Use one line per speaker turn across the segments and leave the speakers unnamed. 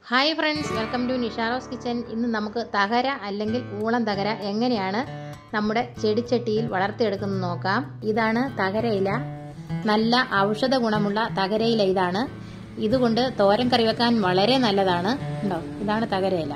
hi friends welcome to നിഷാറോസ് kitchen ഇന്ന് നമുക്ക് തകര അല്ലെങ്കിൽ ഊളം തകര എങ്ങനെയാണ് നമ്മുടെ ചെടിച്ചട്ടിയിൽ വളർത്തിയെടുക്കുന്നത് നോക്കാം ഇതാണ് തകരയില നല്ല ഔഷധ ഗുണമുള്ള തകരയില ഇതാണ് ഇതുകൊണ്ട് തോരൻ കറി വെക്കാൻ വളരെ നല്ലതാണ് ഉണ്ടോ ഇതാണ് തകരയില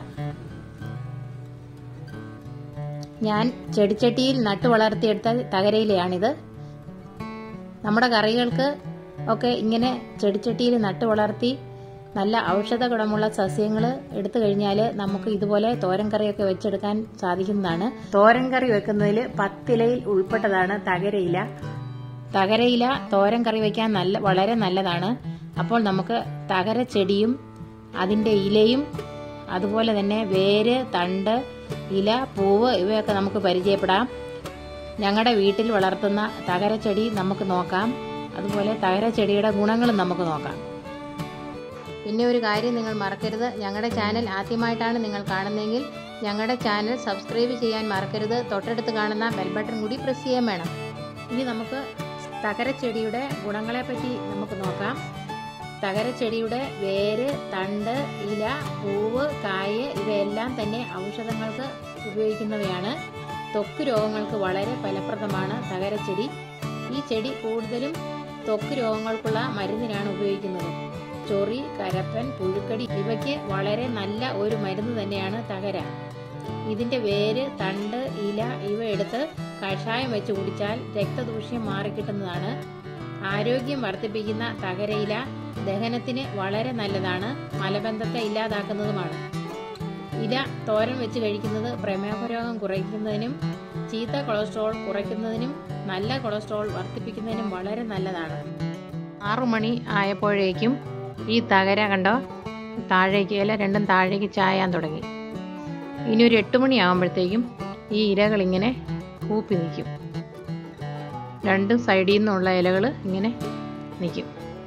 ഞാൻ ചെടിച്ചട്ടിയിൽ നട്ടു വളർത്തിയെടുത്ത തകരയിലയാണിത് നമ്മുടെ കറികൾക്ക് ഒക്കെ ഇങ്ങനെ ചെടിച്ചട്ടിയിൽ നട്ടു വളർത്തി നല്ല ഔഷധ ഗുണമുള്ള സസ്യങ്ങൾ എടുത്തു കഴിഞ്ഞാൽ നമുക്ക് ഇതുപോലെ തോരൻ കറിയൊക്കെ വെച്ചെടുക്കാൻ സാധിക്കുന്നതാണ് തോരൻ കറി വെക്കുന്നതിൽ പത്തിലയിൽ ഉൾപ്പെട്ടതാണ് തകരയില തകരയില തോരൻ കറി വയ്ക്കാൻ നല്ല വളരെ നല്ലതാണ് അപ്പോൾ നമുക്ക് തകര ചെടിയും അതിൻ്റെ ഇലയും അതുപോലെ തന്നെ വേര് തണ്ട് ഇല പൂവ് ഇവയൊക്കെ നമുക്ക് പരിചയപ്പെടാം ഞങ്ങളുടെ വീട്ടിൽ വളർത്തുന്ന തകരച്ചെടി നമുക്ക് നോക്കാം അതുപോലെ തകരച്ചെടിയുടെ ഗുണങ്ങളും നമുക്ക് നോക്കാം പിന്നെ ഒരു കാര്യം നിങ്ങൾ മറക്കരുത് ഞങ്ങളുടെ ചാനൽ ആദ്യമായിട്ടാണ് നിങ്ങൾ കാണുന്നതെങ്കിൽ ഞങ്ങളുടെ ചാനൽ സബ്സ്ക്രൈബ് ചെയ്യാൻ മറക്കരുത് തൊട്ടടുത്ത് കാണുന്ന ബെൽ ബട്ടൺ കൂടി പ്രസ് ചെയ്യാൻ വേണം ഇനി നമുക്ക് തകരച്ചെടിയുടെ ഗുണങ്ങളെപ്പറ്റി നമുക്ക് നോക്കാം തകരച്ചെടിയുടെ വേര് തണ്ട് ഇല പൂവ് കായ് ഇവയെല്ലാം തന്നെ ഔഷധങ്ങൾക്ക് ഉപയോഗിക്കുന്നവയാണ് ത്വക്ക് രോഗങ്ങൾക്ക് വളരെ ഫലപ്രദമാണ് തകരച്ചെടി ഈ ചെടി കൂടുതലും ത്വക്ക് രോഗങ്ങൾക്കുള്ള മരുന്നിനാണ് ഉപയോഗിക്കുന്നത് ചൊറി കരപ്പൻ പുഴുക്കടി ഇവയ്ക്ക് വളരെ നല്ല ഒരു മരുന്ന് തന്നെയാണ് തകര ഇതിന്റെ വേര് തണ്ട് ഇല ഇവ എടുത്ത് കഷായം വെച്ച് കുടിച്ചാൽ രക്തദൂഷ്യം മാറിക്കിട്ടുന്നതാണ് ആരോഗ്യം വർദ്ധിപ്പിക്കുന്ന തകരയില ദഹനത്തിന് വളരെ നല്ലതാണ് മലബന്ധത്തെ ഇല്ലാതാക്കുന്നതുമാണ് ഇല തോരൻ വെച്ച് കഴിക്കുന്നത് പ്രമേഹരോഗം കുറയ്ക്കുന്നതിനും ചീത്ത കൊളസ്ട്രോൾ കുറയ്ക്കുന്നതിനും നല്ല കൊളസ്ട്രോൾ വർദ്ധിപ്പിക്കുന്നതിനും വളരെ നല്ലതാണ് ആറു മണി ആയപ്പോഴേക്കും ഈ തകര കണ്ടോ താഴേക്ക് ഇല രണ്ടും താഴേക്ക് ചായാൻ തുടങ്ങി ഇനി ഒരു എട്ട് മണി ആകുമ്പോഴത്തേക്കും ഈ ഇലകൾ ഇങ്ങനെ കൂപ്പി നിൽക്കും രണ്ട് സൈഡിൽ നിന്നുള്ള ഇലകൾ ഇങ്ങനെ നിൽക്കും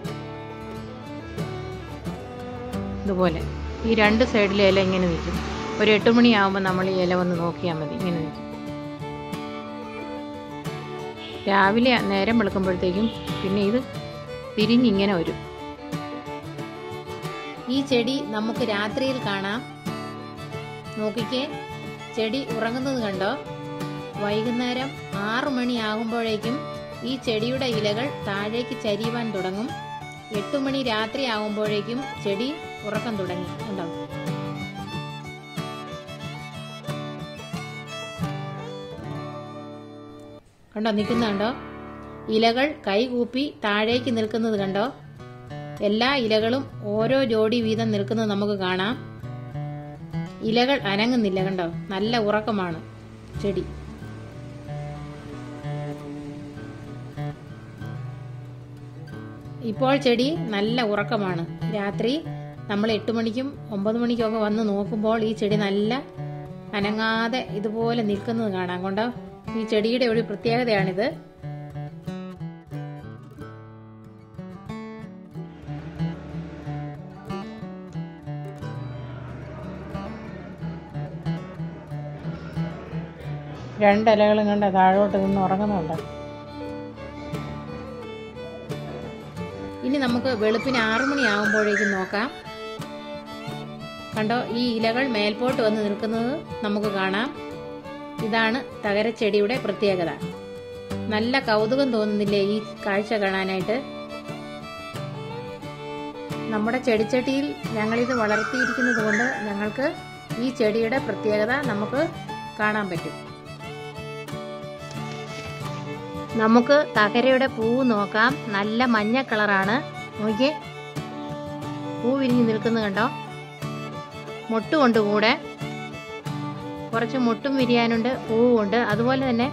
ഇതുപോലെ ഈ രണ്ട് സൈഡിലെ ഇല ഇങ്ങനെ നിൽക്കും ഒരു എട്ട് മണിയാകുമ്പോൾ നമ്മൾ ഈ ഇല വന്ന് നോക്കിയാൽ മതി ഇങ്ങനെ നിൽക്കും രാവിലെ നേരം വെളുക്കുമ്പോഴത്തേക്കും പിന്നെ ഇത് തിരിഞ്ഞിങ്ങനെ വരും ഈ ചെടി നമുക്ക് രാത്രിയിൽ കാണാം നോക്കിക്കേ ചെടി ഉറങ്ങുന്നത് കണ്ടോ വൈകുന്നേരം ആറു മണിയാകുമ്പോഴേക്കും ഈ ചെടിയുടെ ഇലകൾ താഴേക്ക് ചരിയുവാൻ തുടങ്ങും എട്ടു മണി രാത്രി ആകുമ്പോഴേക്കും ചെടി ഉറക്കം തുടങ്ങി കണ്ടോ കണ്ടോ നിൽക്കുന്നുണ്ടോ ഇലകൾ കൈകൂപ്പി താഴേക്ക് നിൽക്കുന്നത് കണ്ടോ എല്ലാ ഇലകളും ഓരോ ജോഡി വീതം നിൽക്കുന്നത് നമുക്ക് കാണാം ഇലകൾ അനങ്ങുന്നില്ല കണ്ടോ നല്ല ഉറക്കമാണ് ചെടി ഇപ്പോൾ ചെടി നല്ല ഉറക്കമാണ് രാത്രി നമ്മൾ എട്ട് മണിക്കും ഒമ്പത് മണിക്കും ഒക്കെ വന്ന് നോക്കുമ്പോൾ ഈ ചെടി നല്ല അനങ്ങാതെ ഇതുപോലെ നിൽക്കുന്നത് കാണാം കൊണ്ടോ ഈ ചെടിയുടെ ഒരു പ്രത്യേകതയാണിത് രണ്ടിലകളും കണ്ട താഴോട്ട് നിന്ന് ഉറങ്ങുന്നുണ്ട് ഇനി നമുക്ക് വെളുപ്പിന് ആറു മണിയാകുമ്പോഴേക്കും നോക്കാം കണ്ടോ ഈ ഇലകൾ മേൽപോട്ട് വന്ന് നിൽക്കുന്നത് നമുക്ക് കാണാം ഇതാണ് തകരച്ചെടിയുടെ പ്രത്യേകത നല്ല കൗതുകം തോന്നുന്നില്ലേ ഈ കാഴ്ച കാണാനായിട്ട് നമ്മുടെ ചെടിച്ചട്ടിയിൽ ഞങ്ങളിത് വളർത്തിയിരിക്കുന്നത് കൊണ്ട് ഞങ്ങൾക്ക് ഈ ചെടിയുടെ പ്രത്യേകത നമുക്ക് കാണാൻ പറ്റും നമുക്ക് തകരയുടെ പൂവ് നോക്കാം നല്ല മഞ്ഞ കളറാണ് നോക്കിയേ പൂ വിരിഞ്ഞ് നിൽക്കുന്നത് കണ്ടോ മൊട്ടുകൊണ്ട് കൂടെ കുറച്ച് മുട്ടും വിരിയാനുണ്ട് പൂവുണ്ട് അതുപോലെ തന്നെ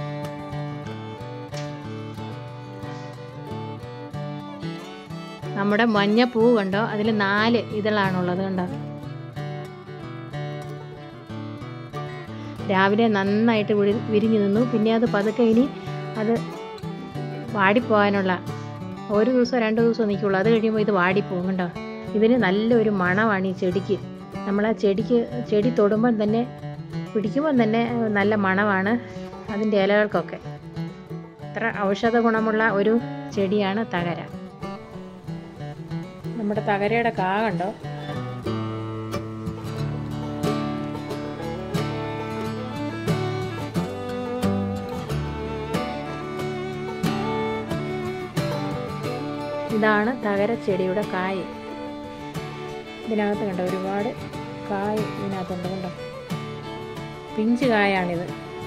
നമ്മുടെ മഞ്ഞ പൂ കണ്ടോ അതിൽ നാല് ഇതളാണുള്ളത് കണ്ടോ രാവിലെ നന്നായിട്ട് വിരിഞ്ഞു നിന്നു പിന്നെ അത് പതുക്കെ ഇനി അത് വാടിപ്പോകാനുള്ള ഒരു ദിവസം രണ്ട് ദിവസം നിൽക്കുള്ളൂ അത് കഴിയുമ്പോൾ ഇത് വാടിപ്പോകും കണ്ടോ ഇതിന് നല്ലൊരു മണമാണ് ഈ ചെടിക്ക് നമ്മൾ ആ ചെടിക്ക് ചെടി തൊടുമ്പം തന്നെ പിടിക്കുമ്പം തന്നെ നല്ല മണമാണ് അതിൻ്റെ ഇലകൾക്കൊക്കെ അത്ര ഔഷധ ഗുണമുള്ള ഒരു ചെടിയാണ് തകര നമ്മുടെ തകരയുടെ കാ കണ്ടോ ഇതാണ് തകര ചെടിയുടെ കായ് ഇതിനകത്ത് കണ്ടോ ഒരുപാട് കായ് ഇതിനകത്തുണ്ട് കണ്ടോ പിഞ്ച് കായാണിത്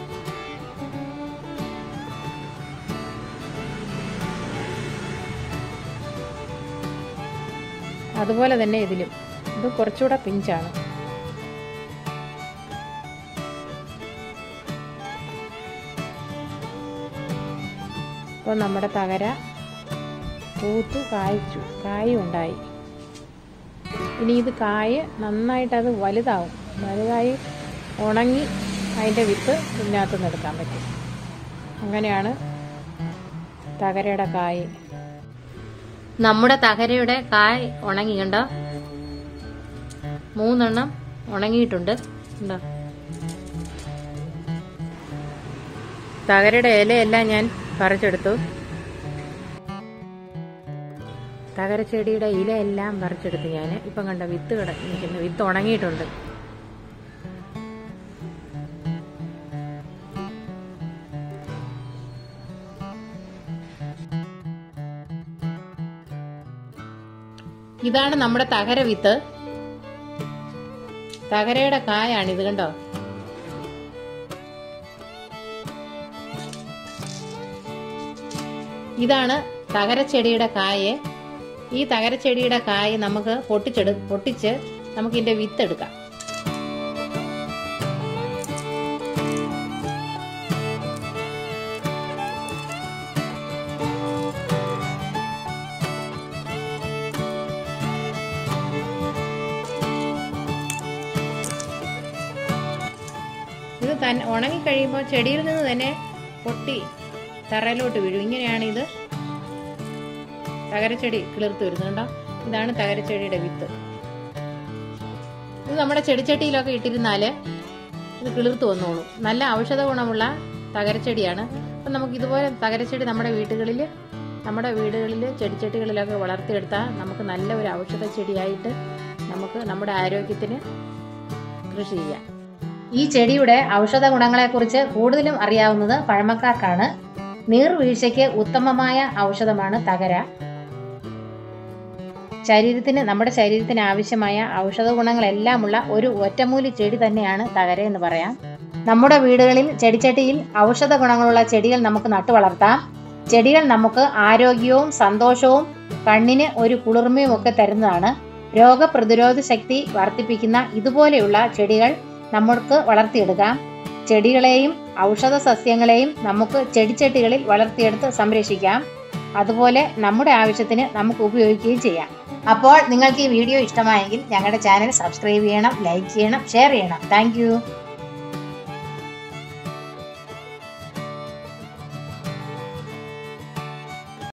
അതുപോലെ തന്നെ ഇതിലും ഇത് കുറച്ചുകൂടെ പിഞ്ചാണ് അപ്പോൾ നമ്മുടെ തകര പൂത്തു കായ്ച്ചു കായും ഉണ്ടായി ഇനി ഇത് കായ് നന്നായിട്ട് അത് വലുതാവും വലുതായി ഉണങ്ങി അതിൻ്റെ വിത്ത് ഇതിനകത്ത് നിന്ന് എടുക്കാൻ പറ്റും അങ്ങനെയാണ് തകരയുടെ കായ് നമ്മുടെ തകരയുടെ കായ് ഉണങ്ങി കണ്ടോ മൂന്നെണ്ണം ഉണങ്ങിയിട്ടുണ്ട് ഉണ്ടോ തകരയുടെ ഇലയെല്ലാം ഞാൻ പറിച്ചെടുത്തു തകരച്ചെടിയുടെ ഇലയെല്ലാം പറിച്ചെടുത്തു ഞാൻ ഇപ്പം കണ്ട വിത്ത് കിട നിൽക്കുന്നു വിത്ത് ഉണങ്ങിയിട്ടുണ്ട് ഇതാണ് നമ്മുടെ തകര വിത്ത് തകരയുടെ കായാണ് ഇത് കണ്ടോ ഇതാണ് തകരച്ചെടിയുടെ കായ് ഈ തകരച്ചെടിയുടെ കായ് നമുക്ക് പൊട്ടിച്ചെടു പൊട്ടിച്ച് നമുക്ക് ഇതിന്റെ വിത്ത് എടുക്കാം ഇത് തന്നെ ഉണങ്ങിക്കഴിയുമ്പോൾ ചെടിയിൽ നിന്ന് തന്നെ പൊട്ടി തറയിലോട്ട് വീഴും ഇങ്ങനെയാണ് ഇത് തകരച്ചെടി കിളിർത്ത് വരുന്നത് കണ്ടോ ഇതാണ് തകരച്ചെടിയുടെ വിത്ത് ഇത് നമ്മുടെ ചെടിച്ചട്ടിയിലൊക്കെ ഇട്ടിരുന്നാൽ ഇത് കിളിർത്ത് വന്നോളും നല്ല ഔഷധ ഗുണമുള്ള തകരച്ചെടിയാണ് അപ്പം നമുക്ക് ഇതുപോലെ തകരച്ചെടി നമ്മുടെ വീടുകളിൽ നമ്മുടെ വീടുകളിൽ ചെടിച്ചട്ടികളിലൊക്കെ വളർത്തിയെടുത്താൽ നമുക്ക് നല്ല ഒരു ഔഷധ ചെടിയായിട്ട് നമുക്ക് നമ്മുടെ ആരോഗ്യത്തിന് കൃഷി ചെയ്യാം ഈ ചെടിയുടെ ഔഷധ ഗുണങ്ങളെക്കുറിച്ച് കൂടുതലും അറിയാവുന്നത് പഴമക്കാർക്കാണ് നീർവീഴ്ചയ്ക്ക് ഉത്തമമായ ഔഷധമാണ് തകര ശരീരത്തിന് നമ്മുടെ ശരീരത്തിന് ആവശ്യമായ ഔഷധ ഗുണങ്ങളെല്ലാമുള്ള ഒരു ഒറ്റമൂലി ചെടി തന്നെയാണ് തകര എന്ന് പറയാം നമ്മുടെ വീടുകളിൽ ചെടിച്ചട്ടിയിൽ ഔഷധ ഗുണങ്ങളുള്ള ചെടികൾ നമുക്ക് നട്ടു വളർത്താം ചെടികൾ നമുക്ക് ആരോഗ്യവും സന്തോഷവും കണ്ണിന് ഒരു കുളിർമയും ഒക്കെ തരുന്നതാണ് രോഗപ്രതിരോധ ശക്തി വർദ്ധിപ്പിക്കുന്ന ഇതുപോലെയുള്ള ചെടികൾ നമുക്ക് വളർത്തിയെടുക്കാം ചെടികളെയും ഔഷധ സസ്യങ്ങളെയും നമുക്ക് ചെടിച്ചട്ടികളിൽ വളർത്തിയെടുത്ത് സംരക്ഷിക്കാം അതുപോലെ നമ്മുടെ ആവശ്യത്തിന് നമുക്ക് ഉപയോഗിക്കുകയും ചെയ്യാം അപ്പോൾ നിങ്ങൾക്ക് ഈ വീഡിയോ ഇഷ്ടമായെങ്കിൽ ഞങ്ങളുടെ ചാനൽ സബ്സ്ക്രൈബ് ചെയ്യണം ലൈക്ക് ചെയ്യണം ഷെയർ ചെയ്യണം താങ്ക്